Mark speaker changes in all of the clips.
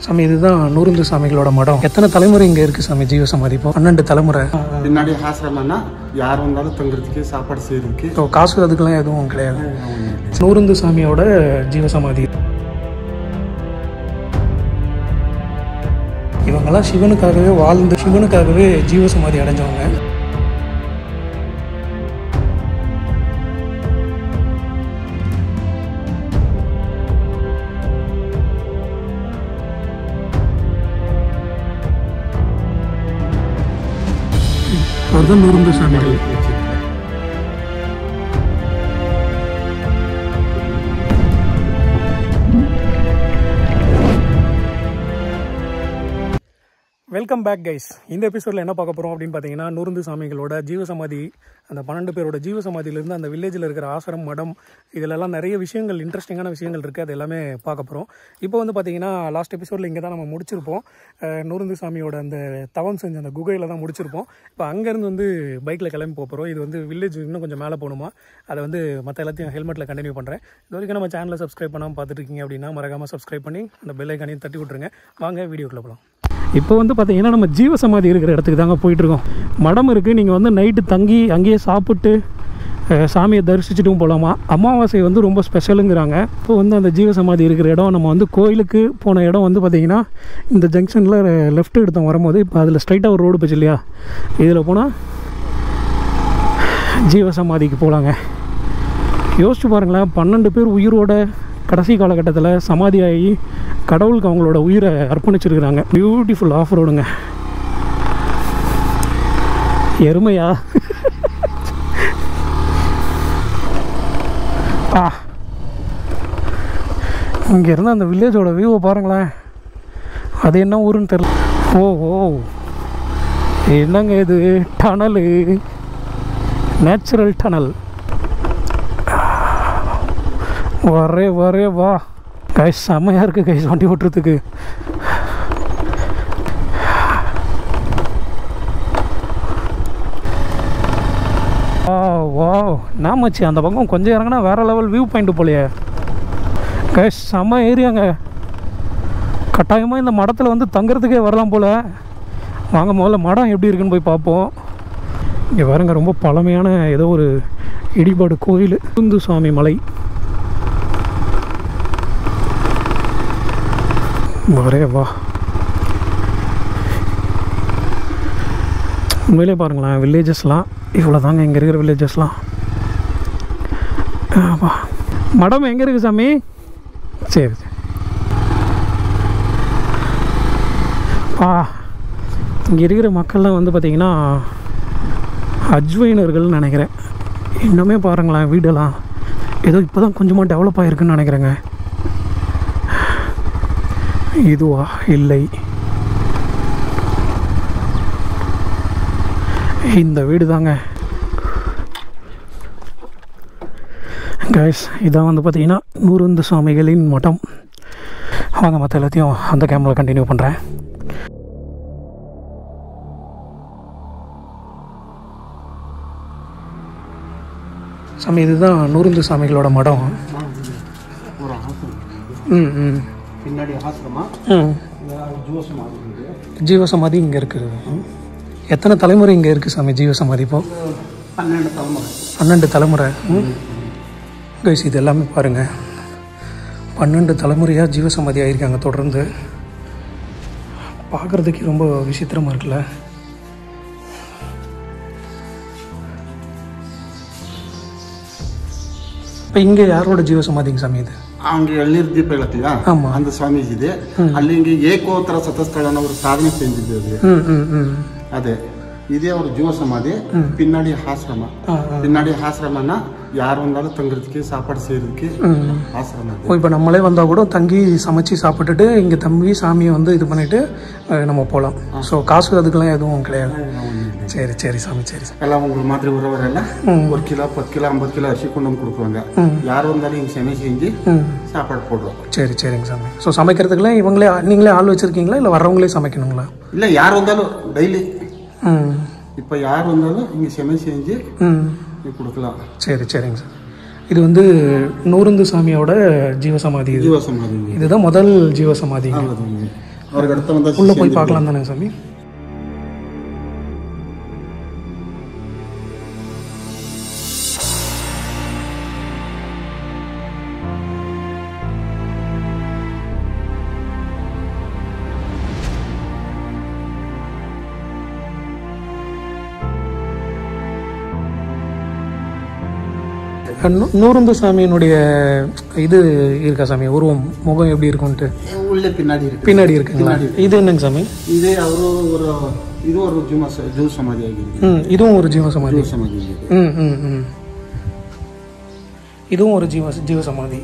Speaker 1: சாமி இதுதான் நூறுந்து சாமிகளோட மடம் எத்தனை தலைமுறை இங்கே இருக்குது சாமி ஜீவ சமாதி இப்போ பன்னெண்டு தலைமுறை
Speaker 2: பின்னாடி ஆசிரமம்னா யார் வந்தாலும் தங்குறதுக்கு சாப்பாடு செய்யறதுக்கு
Speaker 1: ஸோ காசு அதுக்கெல்லாம் எதுவும் கிடையாது நூறுந்து சாமியோட ஜீவசமாதி இவங்கெல்லாம் சிவனுக்காகவே வாழ்ந்து சிவனுக்காகவே ஜீவசமாதி அடைஞ்சவங்க அதுதான் நூறுந்து சாமிகள் வெல்கம் பேக் கைஸ் இந்த எபிசோடில் என்ன பார்க்க போகிறோம் அப்படின்னு பார்த்தீங்கன்னா நூறுந்து சாமிகளோட ஜீவசமாதி அந்த பன்னெண்டு பேரோட ஜீவசமாதியிலேருந்து அந்த வில்லேஜில் இருக்கிற ஆசிரம் மடம் இதிலெல்லாம் நிறைய விஷயங்கள் இன்ட்ரெஸ்டிங்கான விஷயங்கள் இருக்குது அது எல்லாமே பார்க்க போகிறோம் இப்போ வந்து பார்த்தீங்கன்னா லாஸ்ட் எபிசோடில் இங்கே தான் நம்ம முடிச்சிருப்போம் அஹ் நூறுந்து சாமியோட அந்த தவம் செஞ்ச அந்த குகையில் தான் முடிச்சிருப்போம் இப்போ அங்கேருந்து வந்து பைக்கில் கிளம்பி போக போகிறோம் இது வந்து வில்லேஜ் இன்னும் கொஞ்சம் மேலே போகணுமா அதை வந்து மற்ற எல்லாத்தையும் ஹெல்மெட்டில் கண்டினியூ பண்ணுறேன் இது வரைக்கும் நம்ம சேனலை சப்ஸ்கிரைப் பண்ணாமல் பார்த்துட்டு இருக்கீங்க அப்படின்னா மறக்காமல் சப்ஸ்கிரைப் பண்ணி அந்த பெல் ஐக்கானையும் தட்டி விட்ருங்க வாங்க வீடியோக்குள்ளே போகலாம் இப்போ வந்து பார்த்தீங்கன்னா நம்ம ஜீவசமாதி இருக்கிற இடத்துக்கு தாங்க போயிட்டுருக்கோம் மடம் இருக்குது நீங்கள் வந்து நைட்டு தங்கி அங்கேயே சாப்பிட்டு அஹ், சாமியை தரிசிச்சுட்டும் போகலாமா அமாவாசை வந்து ரொம்ப ஸ்பெஷலுங்கிறாங்க இப்போ வந்து அந்த ஜீவசமாதி இருக்கிற இடம் நம்ம வந்து கோயிலுக்கு போன இடம் வந்து பார்த்திங்கன்னா இந்த ஜங்ஷனில் லெஃப்ட் எடுத்தோம் வரும்போது இப்போ அதில் ஸ்ட்ரைட்டாக ஒரு ரோடு போச்சு இல்லையா இதில் போனால் ஜீவசமாதிக்கு போகலாங்க யோசிச்சு பாருங்களேன் பன்னெண்டு பேர் உயிரோட கடைசி காலகட்டத்தில் சமாதியாகி கடவுளுக்கு அவங்களோட உயிரை அர்ப்பணிச்சிருக்கிறாங்க பியூட்டிஃபுல் ஆஃப் ரோடுங்க எருமையா ஆ இங்கே இருந்து அந்த வில்லேஜோட வியூவை பாருங்களேன் அது என்ன ஊருன்னு தெரியல ஓ ஓ என்னங்க இது டனலு நேச்சுரல் டனல் வரே வரே வா கைஸ் செம்மையாக இருக்குது கைஸ் வண்டி ஓட்டுறதுக்கு வா வா நாமச்சு அந்த பக்கம் கொஞ்சம் இறங்கினா வேறு லெவல் வியூ பாயிண்ட் போலையே கைஸ் செம்ம ஏரியாங்க கட்டாயமாக இந்த மடத்தில் வந்து தங்குறதுக்கே வரலாம் போல் வாங்க முதல்ல மடம் எப்படி இருக்குன்னு போய் பார்ப்போம் இங்கே பாருங்க ரொம்ப பழமையான ஏதோ ஒரு இடிபாடு கோயில் குந்து சுவாமி மலை வரே வா உண்மையிலே பாருங்களேன் வில்லேஜஸ்லாம் இவ்வளோ தாங்க இங்கே இருக்கிற வில்லேஜஸ்லாம் வா மடம் எங்கே இருக்குது சாமி சரி சரி ஆ இங்கே இருக்கிற மக்கள்லாம் வந்து பார்த்திங்கன்னா அஜ்வைனர்கள்னு நினைக்கிறேன் இன்னுமே பாருங்களேன் வீடெல்லாம் ஏதோ இப்போ தான் கொஞ்சமாக டெவலப் ஆகிருக்குன்னு நினைக்கிறேங்க இதுவா இல்லை இந்த வீடு தாங்க கைஸ் இதான் வந்து பார்த்தீங்கன்னா நூறுந்து சுவாமிகளின் மடம் வாங்க மற்ற எல்லாத்தையும் அந்த கேமரா கண்டினியூ பண்ணுறேன் சாமி இதுதான் நூறுந்து சாமிகளோட மடம்
Speaker 2: ஒரு ஆசிரமம்
Speaker 1: ம் ம்
Speaker 2: பின்னாடி ஆசிரமா
Speaker 1: ம்
Speaker 2: ஜோசம் ஆகுது
Speaker 1: ஜீவசமாதி இங்கே இருக்குது எத்தனை தலைமுறை இங்கே இருக்குது சாமி ஜீவசமாதி இப்போ
Speaker 2: பன்னெண்டு தலைமுறை
Speaker 1: பன்னெண்டு தலைமுறை கைஸ் இது எல்லாமே பாருங்கள் பன்னெண்டு தலைமுறையாக ஜீவசமாதி ஆகியிருக்காங்க தொடர்ந்து பார்க்குறதுக்கு ரொம்ப விசித்திரமாக இருக்குல்ல இப்போ இங்கே யாரோட ஜீவசமாதிங்க சாமி இது
Speaker 2: அவங்க ಎಳ್ನೀರು ದೀಪ ಹೇಳತ್ತೀಯಾ
Speaker 1: ஆமா.
Speaker 2: அந்த ಸ್ವಾಮೀಜಿ ಇದೆ ಅಲ್ಲಿ ಹಿಂಗೆ ಏಕೋತ್ತರ ಸತಸ್ಥಳನ ಅವರು ಸಾಧನೆ ಚೆಂದಿದ್ದು ಅದು
Speaker 1: ம் ம் ம்
Speaker 2: ಅದೇ ಇದೇ ಅವ್ರ ಜೀವ ಸಮಾಧಿ பின்னாடி ஆசிரம
Speaker 1: ஆ,
Speaker 2: பின்னாடி ஆசிரமம்னா யார் வந்தாலும் தங்குறதுக்கு சாப்பாடு செய்யறதுக்கு
Speaker 1: ம்
Speaker 2: ஆசிரமம் அது
Speaker 1: ஓ இப்போ நம்மளே வந்தால் கூட தங்கி சமைச்சு சாப்பிட்டுட்டு இங்கே தம்பி சாமியை வந்து இது பண்ணிவிட்டு நம்ம போகலாம் ஸோ காசு அதுக்கெல்லாம் எதுவும் கிடையாது சரி சரி சாமி சரி சாமி
Speaker 2: ಎಲ್ಲ உங்களை மாதிரி உறவரெಲ್ಲ ஒரு கிலோ பத்து கிலோ ஐம்பது கிலோ அரிசி கொண்டு வந்து கொடுக்குவாங்க யார் வந்தாலும் இங்கே செமை செஞ்சு
Speaker 1: ம்
Speaker 2: சாப்பாடு போடுறோம்
Speaker 1: சரி சரிங்க சாமி ஸோ சமைக்கிறதுக்குலாம் இவங்களே நீங்களே ஆள் வச்சுருக்கீங்களா இல்லை வர்றவங்களே சமைக்கணுங்களா
Speaker 2: இல்லை யார் வந்தாலும் டெய்லி
Speaker 1: ம்
Speaker 2: இப்போ யார் வந்தாலும் இங்கே செமை செஞ்சு
Speaker 1: ம்
Speaker 2: நீ கொடுக்கலாம்
Speaker 1: சரி சரிங்க சார் இது வந்து நூறுந்து சாமியோட ஜீவசமாதி இது
Speaker 2: ஜீவ சமாதி
Speaker 1: இதுதான் முதல் ஜீவசமாதி
Speaker 2: அது அவருக்கு அடுத்த வந்தா
Speaker 1: உள்ளே போய் பார்க்கலாம் தானே சாமி நூ- நூறுந்து சாமியினுடைய இது இருக்கா சாமி உருவம் முகம் எப்படி இருக்கும்ட்டு
Speaker 2: உள்ளே பின்னாடி இருக்கு
Speaker 1: பின்னாடி இருக்குங்களா இது என்னங்க சாமி
Speaker 2: இதே அவரு ஒரு இது ஒரு ஜூமா ஜூ சமாதி ஆகிருக்கு
Speaker 1: ம் இதுவும் ஒரு ஜீவ சமாதி
Speaker 2: ஜூ சமாதி ஆகிருக்கு
Speaker 1: ம் ம் ம் இதுவும் ஒரு ஜீவ ஜீவ சமாதி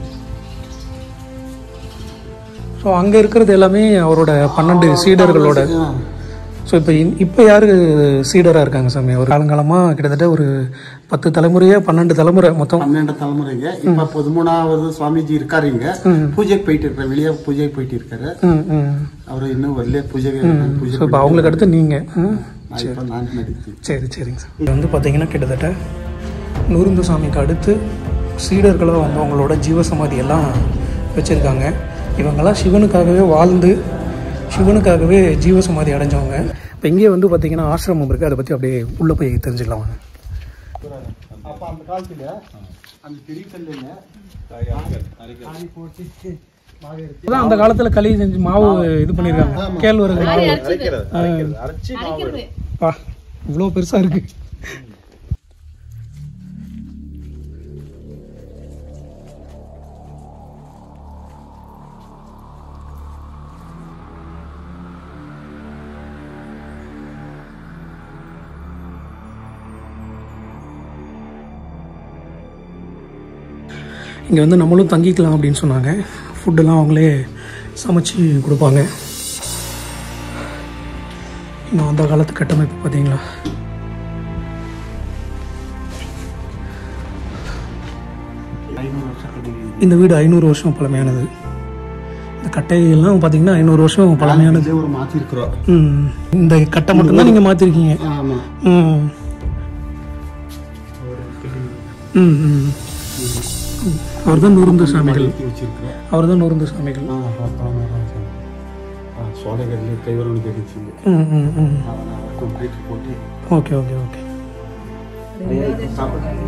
Speaker 1: ஸோ அங்கே இருக்கிறது எல்லாமே அவரோட பன்னெண்டு சீடர்களோட ஸோ இப்போ இப்போ யார் சீடராக இருக்காங்க சாமி ஒரு காலங்காலமாக கிட்டத்தட்ட ஒரு பத்து தலைமுறையாக பன்னெண்டு தலைமுறை மொத்தம்
Speaker 2: பன்னெண்டு தலைமுறைங்க இப்ப பதிமூணாவது சுவாமிஜி இருக்காரு இங்க பூஜைக்கு போயிட்டு இருக்காரு வெளியே பூஜைக்கு போயிட்டு இருக்காரு
Speaker 1: ம் ம்
Speaker 2: அவரு இன்னும் வரல பூஜை பூஜை
Speaker 1: ஸோ இப்போ அவங்களுக்கு அடுத்து நீங்கள் ம்
Speaker 2: நான் இப்ப நான் நடிச்சு
Speaker 1: சரி சரிங்க சார் இது வந்து பார்த்தீங்கன்னா கிட்டத்தட்ட நூறுந்து சாமிக்கு அடுத்து சீடர்களாக வந்தவங்களோட ஜீவசமாதி எல்லாம் வச்சுருக்காங்க இவங்கெல்லாம் சிவனுக்காகவே வாழ்ந்து சிவனுக்காகவே ஜீவசமாதி அடைஞ்சவங்க இப்போ இங்கே வந்து பார்த்தீங்கன்னா ஆசிரமம் இருக்குது அதை பற்றி அப்படியே உள்ளே போய் தெரிஞ்சுக்கலாம் வாங்க
Speaker 2: அப்ப அந்த காலத்துல அந்த பெரிய கல்லுங்க ஆணி போட்டு மாவு எடுத்து
Speaker 1: அதான் அந்த காலத்தில் களி செஞ்சு மாவு இது பண்ணியிருக்காங்க கேழ்வரகு மாவு பா இவ்வளோ பெருசாக இருக்கு இங்கே வந்து நம்மளும் தங்கிக்கலாம் அப்படின்னு சொன்னாங்க ஃபுட்டெல்லாம் அவங்களே சமைச்சு கொடுப்பாங்க இன்னும் அந்த காலத்து கட்டமைப்பு பார்த்தீங்களா
Speaker 2: ஐநூறு வருஷம் கட்டி
Speaker 1: இந்த வீடு ஐநூறு வருஷம் பழமையானது இந்த கட்டையெல்லாம் பார்த்தீங்கன்னா ஐநூறு வருஷம் பழமையானது
Speaker 2: இதே ஒரு மாத்தி இருக்கிறோம்
Speaker 1: ம் இந்த கட்டை மட்டும்தான் நீங்கள் மாற்றிருக்கீங்க
Speaker 2: ஆமா
Speaker 1: ம் ம் ம் அவர் தான் நூறுந்து சாமிகள்
Speaker 2: கட்டி வச்சிருக்கிறோம்
Speaker 1: அவர் தான் நூறுந்து சாமிகள்
Speaker 2: ஆ, அப்புறம் ஆ, சோலைகள்ல கைவரவனு கட்டிச்சு
Speaker 1: ம் ம் ம்
Speaker 2: அதனால கம்ப்ளீட் போட்டு
Speaker 1: ஓகே ஓகே ஓகே
Speaker 2: சாப்பிட்டு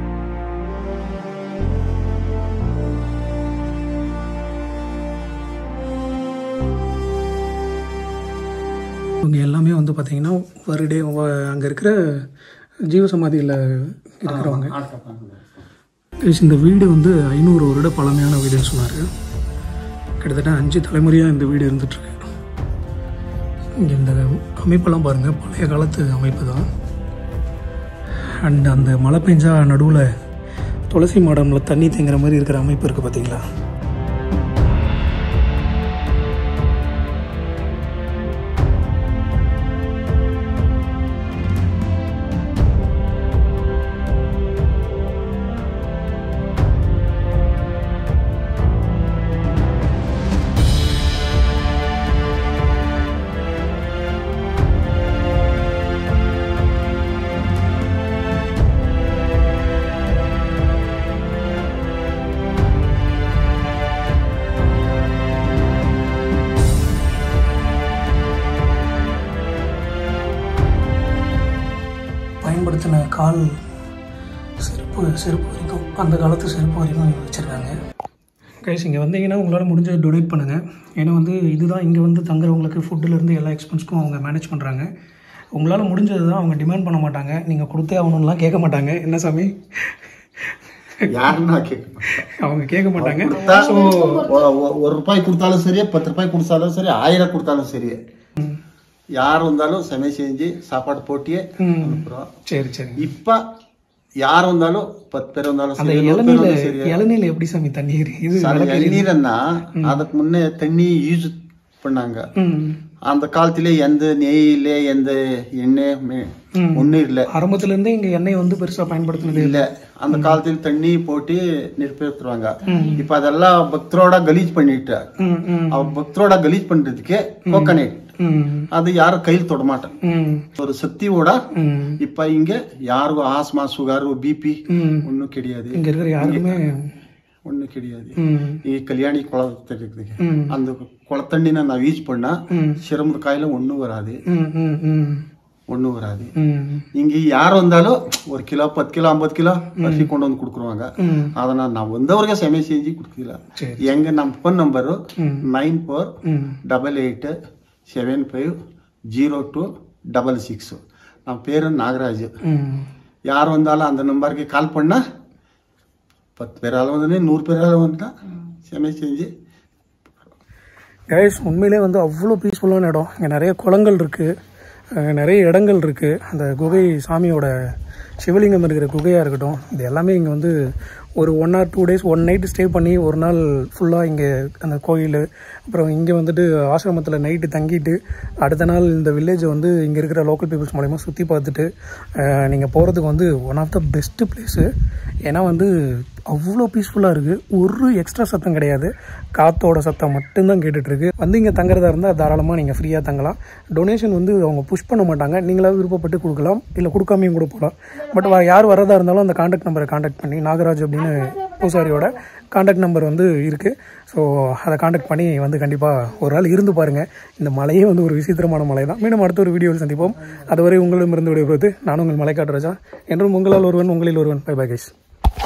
Speaker 1: இவங்க எல்லாமே வந்து பார்த்தீங்கன்னா வருடே அங்கே இருக்கிற ஜீவசமாதியில் இருக்கிறவங்க Guys, இந்த வீடு வந்து ஐநூறு வருட பழமையான வீடுன்னு சொன்னார் கிட்டத்தட்ட அஞ்சு தலைமுறையாக இந்த வீடு இருந்துகிட்ருக்கு இங்கே இந்த அமைப்பெல்லாம் பாருங்கள் பழைய காலத்து அமைப்பு தான் அண்ட் அந்த மழை பெஞ்சா நடுவில் துளசி மாடமில் தண்ணி தேங்குற மாதிரி இருக்கிற அமைப்பு இருக்குது பார்த்தீங்களா பயன்படுத்தின கால் செருப்பு செருப்பு வரைக்கும் அந்த காலத்து செருப்பு வரைக்கும் வச்சுருக்காங்க கைஸ் இங்கே வந்தீங்கன்னா உங்களால் முடிஞ்ச டொனேட் பண்ணுங்கள் ஏன்னா வந்து இதுதான் இங்கே வந்து தங்குறவங்களுக்கு ஃபுட்டுலேருந்து எல்லா எக்ஸ்பென்ஸ்க்கும் அவங்க மேனேஜ் பண்ணுறாங்க உங்களால் முடிஞ்சது தான் அவங்க டிமாண்ட் பண்ண மாட்டாங்க நீங்கள் கொடுத்தே ஆகணும்லாம் கேட்க மாட்டாங்க என்ன சாமி
Speaker 2: யாருன்னா கேட்க
Speaker 1: அவங்க கேட்க மாட்டாங்க
Speaker 2: கொடுத்தா, ஒ- ஒ- ஒரு ரூபாய் கொடுத்தாலும் சரி பத்து ரூபாய் கொடுத்தாலும் சரி ஆயிரம் கொடுத்தாலும் சரி யார் வந்தாலும் சமையல் செஞ்சு சாப்பாடு போட்டியே
Speaker 1: ம்.
Speaker 2: அனுப்புறோம்
Speaker 1: சரி சரி
Speaker 2: இப்ப யார் வந்தாலும் பத்து பேர் வந்தாலும்
Speaker 1: அந்த
Speaker 2: சரி நூறு பேர்
Speaker 1: இளநீல
Speaker 2: வந்தாலும் சரி
Speaker 1: இளநீல எப்படி சாமி தண்ணி இது
Speaker 2: சார், இளநீர்னா அதுக்கு முன்னே தண்ணி யூஸ் பண்ணாங்க
Speaker 1: ம்
Speaker 2: அந்த காலத்திலே எந்த நெய் இல்ல எந்த எண்ணெய் மே-
Speaker 1: ம்.
Speaker 2: ஒண்ணும் இல்ல
Speaker 1: ஆரம்பத்துல இருந்தே இங்க எண்ணெய் வந்து பெருசா பயன்படுத்தினது
Speaker 2: இல்ல அந்த காலத்தில் தண்ணி போட்டு நெருப்பேற்றுவாங்க இப்ப அதெல்லாம் பக்தரோட கலீஜ் பண்ணிட்டு
Speaker 1: ம் ம்
Speaker 2: அவ பக்தரோட கலீஜ் பண்றதுக்கு கோகனட்
Speaker 1: ம்
Speaker 2: அது யாரும் கையில் தொட மாட்டேன்
Speaker 1: ம்
Speaker 2: ஒரு சக்தியோட
Speaker 1: ம்
Speaker 2: இப்ப இங்க யாருக்கும் ஆஸ்மா சுகர் பிபி
Speaker 1: ம்
Speaker 2: ஒன்றும் கிடையாது
Speaker 1: இங்க இருக்கிற யாருக்குமே
Speaker 2: ஒன்றும் கிடையாது
Speaker 1: ம்
Speaker 2: ಈ ಕಲ್ಯಾಣಿ ಕೊಳತ இருக்குது
Speaker 1: ம்
Speaker 2: அந்த குளத்தண்ணினை நான் யூஸ் பண்ணா
Speaker 1: ம்
Speaker 2: சிரம காயில ஒன்றும் வராது
Speaker 1: ம் ம் ம்
Speaker 2: ஒன்றும் வராது
Speaker 1: ம்
Speaker 2: இங்க யார் வந்தாலும் ஒரு கிலோ பத்து கிலோ ஐம்பது கிலோ அரிசி கொண்டு வந்து கொடுக்குருவாங்க
Speaker 1: ம்
Speaker 2: அதனால் நான் வந்தவರಿಗೆ சமையல் செஞ்சு கொடுக்கல
Speaker 1: சரி
Speaker 2: எங்க நம்ம phone number
Speaker 1: hmm
Speaker 2: nine four
Speaker 1: hmm
Speaker 2: double eight seven five zero two double six நம்ம பேரு நாகராஜ்
Speaker 1: ம்
Speaker 2: யார் வந்தாலும் அந்த நம்பருக்கு கால் பண்ணா பத்து பேரால் வந்து நூறு பேரால் வந்துட்டா சமையல் செஞ்சு
Speaker 1: கைஸ் உண்மையிலே வந்து அவ்வளோ பீஸ்ஃபுல்லான இடம் இங்கே நிறைய குளங்கள் இருக்குது நிறைய இடங்கள் இருக்குது அந்த குகை சாமியோட சிவலிங்கம் இருக்கிற குகையாக இருக்கட்டும் இது எல்லாமே இங்கே வந்து ஒரு one or two days one night stay பண்ணி ஒரு நாள் ஃபுல்லாக இங்கே அந்த கோயில் அப்புறம் இங்கே வந்துட்டு ஆசிரமத்தில் நைட்டு தங்கிட்டு அடுத்த நாள் இந்த வில்லேஜை வந்து இங்கே இருக்கிற லோக்கல் பீப்புள்ஸ் மூலயமா சுற்றி பார்த்துட்டு நீங்கள் போகிறதுக்கு வந்து one of the best place ஏன்னா வந்து அவ்வளோ பீஸ்ஃபுல்லாக இருக்குது ஒரு எக்ஸ்ட்ரா சத்தம் கிடையாது காற்றோட சத்தம் மட்டும்தான் கேட்டுட்ருக்கு வந்து இங்கே தங்குறதா இருந்தால் தாராளமாக நீங்கள் ஃப்ரீயாக தங்கலாம் டொனேஷன் வந்து அவங்க புஷ் பண்ண மாட்டாங்க நீங்களாக விருப்பப்பட்டு கொடுக்கலாம் இல்லை கொடுக்காமையும் கூட போகலாம் பட் யார் வரதா இருந்தாலும் அந்த காண்டாக்ட் நம்பரை காண்டாக்ட் பண்ணி நாகராஜ் அப்படின்னு பூசாரியோட காண்டாக்ட் நம்பர் வந்து இருக்குது ஸோ அதை காண்டாக்ட் பண்ணி வந்து கண்டிப்பாக ஒரு நாள் இருந்து பாருங்கள் இந்த மலையே வந்து ஒரு விசித்திரமான மலை தான் மீண்டும் அடுத்த ஒரு வீடியோவில் சந்திப்போம் அதுவரை உங்களிடமிருந்து விடைபெறுவது நான் உங்கள் மலைக்காட்டு ராஜா என்றும் உங்களால் ஒருவன் உங்களில் ஒருவன் பை பை கைஸ்